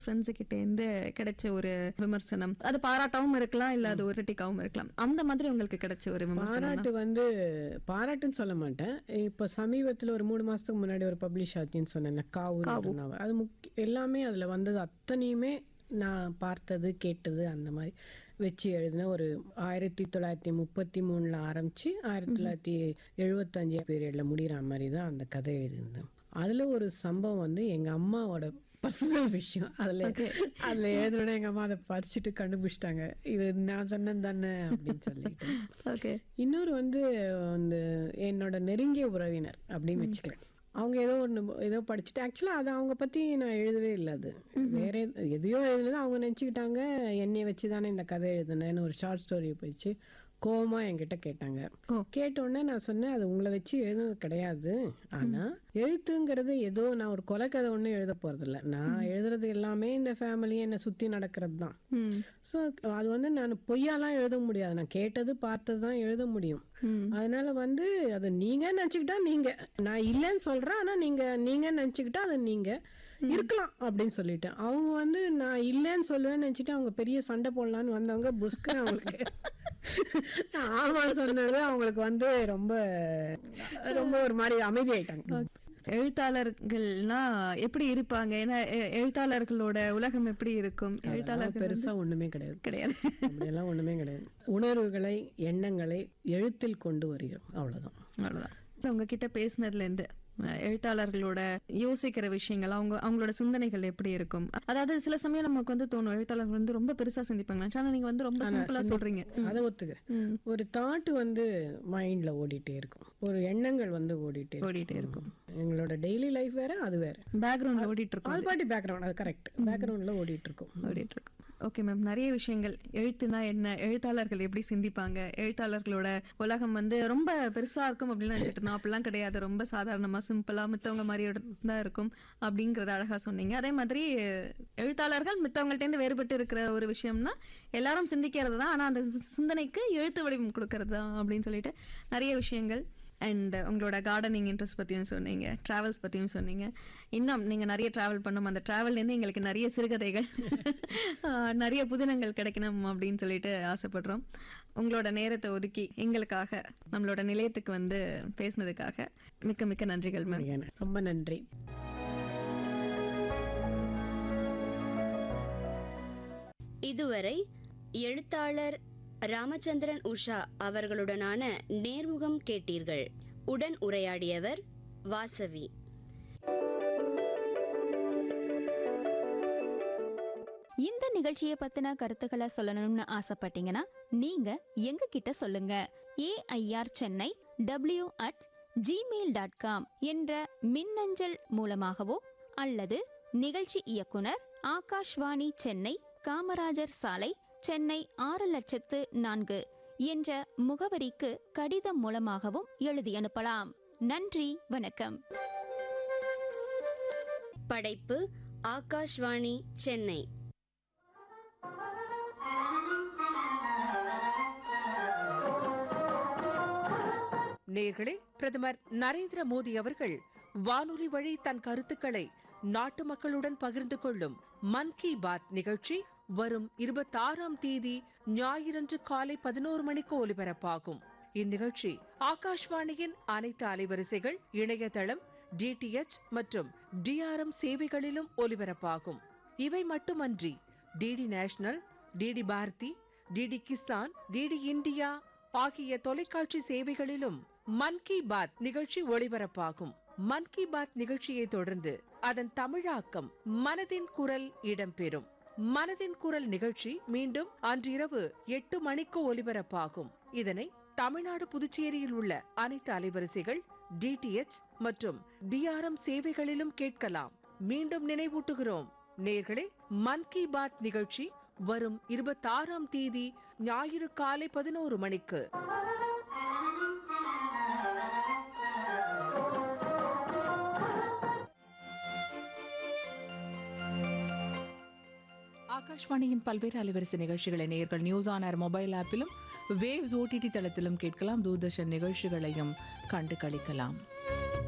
Friends கிட்ட இருந்து கிடைச்ச ஒரு விமர்சனம் அது பாராட்டாவும் இருக்கலாம் இல்ல அது ஒரு கிரிட்டிக்காவும் இருக்கலாம் அந்த மாதிரி உங்களுக்கு கிடைச்ச ஒரு விமர்சனம் பாராட்டு வந்து பாராட்டுன்னு சொல்ல மாட்டேன் இப்போ சமீபத்தில் ஒரு மூணு மாசத்துக்கு முன்னாடி ஒரு பப்ளிஷ் ஆச்சுன்னு சொன்னேன் காவு நாவல். அது முக்கிய எல்லாமே அதுல வந்தது அத்தனையுமே நான் பார்த்தது கேட்டது அந்த மாதிரி வச்சு எழுதின ஒரு ஆயிரத்தி தொள்ளாயிரத்தி முப்பத்தி மூணுல ஆரம்பிச்சு ஆயிரத்தி தொள்ளாயிரத்தி எழுபத்தஞ்சு பீரியட்ல முடிகிற மாதிரி தான் அந்த கதை எழுதியிருந்தேன் அதுல ஒரு சம்பவம் வந்து எங்க அம்மாவோட பர்சனல் விஷயம் அதுல அதுல எழுதுனோட எங்க அம்மா அதை படிச்சுட்டு கண்டுபிடிச்சிட்டாங்க இது நான் சொன்னேன் தானே அப்படின்னு சொல்லிட்டு ஓகே இன்னொரு வந்து அந்த என்னோட நெருங்கிய உறவினர் அப்படின்னு வச்சுக்கலாம் அவங்க ஏதோ ஒன்று ஏதோ படிச்சுட்டு ஆக்சுவலாக அது அவங்க பற்றி நான் எழுதவே இல்லை அது வேற எது- எதையோ எழுதுனது அவங்க நினச்சிக்கிட்டாங்க என்னைய வச்சு தானே இந்த கதை எழுதுனேன்னு ஒரு ஷார்ட் ஸ்டோரி போயிடுச்சு கோவமா என்கிட்ட கேட்டாங்க ஓ. கேட்ட உடனே நான் சொன்னேன் அது உங்களை வச்சு எழுதுனது கிடையாது ஆனா எழுத்துங்கிறது ஏதோ நான் ஒரு கொலை கதை ஒன்றும் எழுத போறதில்ல நான் எழுதுறது எல்லாமே இந்த ஃபேமிலியை என்னை சுத்தி நடக்கிறது தான் ம் ஸோ அது வந்து நான் பொய்யாலாம் எழுத முடியாது நான் கேட்டது பார்த்தது தான் எழுத முடியும் ம் அதனால வந்து அது நீங்க நினச்சிக்கிட்டா நீங்க நான் இல்லைன்னு சொல்றேன் ஆனா நீங்க நீங்க நினச்சிக்கிட்டா அது நீங்க இருக்கலாம் அப்படின்னு சொல்லிட்டேன் அவங்க வந்து நான் இல்லைன்னு சொல்லுவேன்னு நினச்சிட்டு அவங்க பெரிய சண்டை போடலான்னு வந்தவங்க புஸ்க்கு அவங்களுக்கு நான் ஆமான்னு சொன்னது அவங்களுக்கு வந்து ரொம்ப ரொம்ப ஒரு மாதிரி அமைதி ஆயிட்டாங்க எழுத்தாளர்கள்னா எப்படி இருப்பாங்க ஏன்னா எ- எழுத்தாளர்களோட உலகம் எப்படி இருக்கும் எழுத்தாளர்கள் பெருசா ஒண்ணுமே கிடையாது கிடையாது அப்படியெல்லாம் ஒண்ணுமே கிடையாது உணர்வுகளை எண்ணங்களை எழுத்தில் கொண்டு வருகிறோம் அவ்வளவுதான் அவ்வளவுதான் உங்ககிட்ட பேசினதுல இருந்து அஹ், எழுத்தாளர்களோட யோசிக்கிற விஷயங்கள் அவங்க அவங்களோட சிந்தனைகள் எப்படி இருக்கும் அதாவது சில சமயம் நமக்கு வந்து தோணும் எழுத்தாளர்கள் வந்து ரொம்ப பெருசா சிந்திப்பாங்க ஆனா நீங்க வந்து ரொம்ப சிம்பிளா சொல்றீங்க அதை ஒத்துக்கிறேன் ம். ஒரு தாட் வந்து மைண்ட்ல ஓடிட்டே இருக்கும் ஒரு எண்ணங்கள் வந்து ஓடிட்டே இருக்கும். ஓடிட்டே இருக்கும் எங்களோட டெய்லி லைஃப் வேற அது வேற பேக்ரவுண்ட்ல ஓடிட்டு இருக்கும் ஆல் பார்ட்டி பேக்ரவுண்ட் அது கரெக்ட் பேக்ரவுண்ட்ல ஓடிட்டு இருக்கும் ஓடிட்டு இருக்கும் ஓகே மேம் நிறைய விஷயங்கள் எழுத்துனா என்ன எழுத்தாளர்கள் எப்படி சிந்திப்பாங்க எழுத்தாளர்களோட உலகம் வந்து ரொம்ப பெருசா இருக்கும் அப்படின்னு நினைச்சிட்டு இருந்தோம் அப்படிலாம் கிடையாது ரொம்ப சாதாரணமா சிம்பிளா மித்தவங்க மாதிரியோட தான் இருக்கும் அப்படிங்கறத அழகா சொன்னீங்க அதே மாதிரி எழுத்தாளர்கள் மித்தவங்கள்ட்ட இருந்து வேறுபட்டு இருக்கிற ஒரு விஷயம்னா எல்லாரும் சிந்திக்கிறது தான் ஆனா அந்த சிந்தனைக்கு எழுத்து வடிவம் கொடுக்கறது தான் அப்படின்னு சொல்லிட்டு நிறைய விஷயங்கள் அண்ட் உங்களோட கார்டனிங் இன்ட்ரெஸ்ட் பற்றியும் சொன்னீங்க ட்ராவல்ஸ் பற்றியும் சொன்னீங்க இன்னும் நீங்கள் நிறைய ட்ராவல் பண்ணும் அந்த ட்ராவல்லேருந்து எங்களுக்கு நிறைய சிறுகதைகள் ஆஹ், நிறைய புதினங்கள் கிடைக்கணும் அப்படின்னு சொல்லிட்டு ஆசைப்படுறோம் உங்களோட நேரத்தை ஒதுக்கி எங்களுக்காக நம்மளோட நிலையத்துக்கு வந்து பேசினதுக்காக மிக்க மிக்க நன்றிகள் மேம் ரொம்ப நன்றி இதுவரை எழுத்தாளர் ராமச்சந்திரன் உஷா அவர்களுடனான நேர்முகம் கேட்டீர்கள் உடன் உரையாடியவர் வாசவி இந்த நிகழ்ச்சியை பத்தின கருத்துக்களை சொல்லணும்னு ஆசைப்பட்டீங்கன்னா நீங்க எங்க கிட்ட சொல்லுங்க AIR Chennai W at Gmail dot com என்ற மின்னஞ்சல் மூலமாகவோ அல்லது நிகழ்ச்சி இயக்குனர் ஆகாஷ்வாணி சென்னை காமராஜர் சாலை சென்னை ஆறு லட்சத்து நான்கு என்ற முகவரிக்கு கடிதம் மூலமாகவும் எழுதி அனுப்பலாம் நன்றி வணக்கம் படைப்பு ஆகாஷ்வாணி சென்னை நேர்களே பிரதமர் நரேந்திர மோடி அவர்கள் வானொலி வழி தன் கருத்துக்களை நாட்டு மக்களுடன் பகிர்ந்து கொள்ளும் மன் கி பாத் நிகழ்ச்சி வரும் இருபத்தாறாம் தேதி ஞாயிறன்று காலை பதினோரு மணிக்கு ஒலிபரப்பாகும் இந்நிகழ்ச்சி ஆகாஷ்வாணியின் அனைத்து அலைவரிசைகள் இணையதளம் டிடிஎச் மற்றும் டிஆர்எம் சேவைகளிலும் ஒலிபரப்பாகும் இவை மட்டுமன்றி DD National DD Bharati DD Kisan DD India ஆகிய தொலைக்காட்சி சேவைகளிலும் மன் கி பாத் நிகழ்ச்சி ஒளிபரப்பாகும் மன் கி பாத் நிகழ்ச்சியை தொடர்ந்து அதன் தமிழாக்கம் மனதின் குரல் இடம்பெறும் மனதின் குரல் நிகழ்ச்சி மீண்டும் அன்றிரவு எட்டு மணிக்கு ஒலிபரப்பாகும் இதனை தமிழ்நாடு புதுச்சேரியில் உள்ள அனைத்து அலைவரிசைகள் டிடிஎச் மற்றும் டிஆர்எம் சேவைகளிலும் கேட்கலாம் மீண்டும் நினைவூட்டுகிறோம் நேர்களே மன் கி பாத் நிகழ்ச்சி வரும் இருபத்தாறாம் தேதி ஞாயிறு காலை பதினோரு மணிக்கு ஆகாஷ்வாணியின் பல்வேறு அலைவரிசை நிகழ்ச்சிகளை நேயர்கள் நியூஸ் ஆன் ஏர் மொபைல் ஆப்பிலும் வேவ்ஸ் ஓடிடி தளத்திலும் கேட்கலாம் தூர்தர்ஷன் நிகழ்ச்சிகளையும் கண்டு களிக்கலாம்